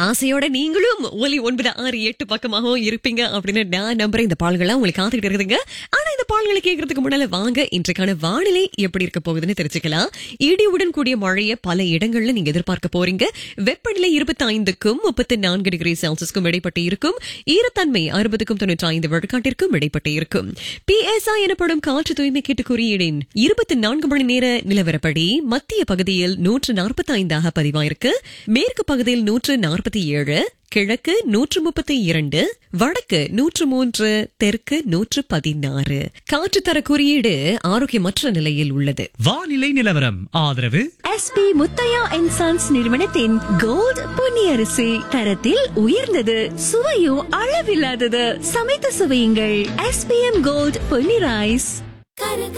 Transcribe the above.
ஆசையோட நீங்களும் ஒலி ஒன்பது ஆறு எட்டு பக்கமாகவும் இருப்பீங்க அப்படின்னு நான் நம்புறேன் இந்த பால்கள்லாம் உங்களுக்கு காத்துக்கிட்டு இருக்குதுங்க ஆனா இந்த பால்களை கேட்கறதுக்கு முன்னால வாங்க இன்றைக்கான வானிலை எப்படி இருக்க போகுதுன்னு தெரிஞ்சுக்கலாம் இடியுடன் கூடிய மழையை பல இடங்கள்ல நீங்க எதிர்பார்க்க போறீங்க வெப்பநிலை இருபத்தி ஐந்துக்கும் முப்பத்தி நான்கு டிகிரி செல்சியஸ்க்கும் இடைப்பட்டு இருக்கும் ஈரத்தன்மை அறுபதுக்கும் தொண்ணூற்றி ஐந்து விழுக்காட்டிற்கும் இடைப்பட்டு இருக்கும் பிஎஸ்ஐ எனப்படும் காற்று தூய்மை கேட்டு குறியீடின் இருபத்தி நான்கு மணி நேர நிலவரப்படி மத்திய பகுதியில் நூற்று நாற்பத்தி ஐந்தாக பதிவாயிருக்கு மேற்கு பகுதியில் நூற்று நாற்பத்தி ஏழு கிழக்கு நூற்று முப்பத்தி இரண்டு வடக்கு நூற்று மூன்று தெற்கு நூற்று பதினாறு காற்றுத்தர குறியீடு ஆரோக்கியமற்ற நிலையில் உள்ளது வானிலை நிலவரம் ஆதரவு எஸ்பி முத்தையா அண்ட் சன்ஸ் நிறுவனத்தின் கோல்ட் பொன்னியரிசி தரத்தில் உயர்ந்தது சுவையும் அளவில்லாதது சமைத்து சுவையுங்கள் எஸ்பிஎம் கோல்ட் பொன்னி ரைஸ்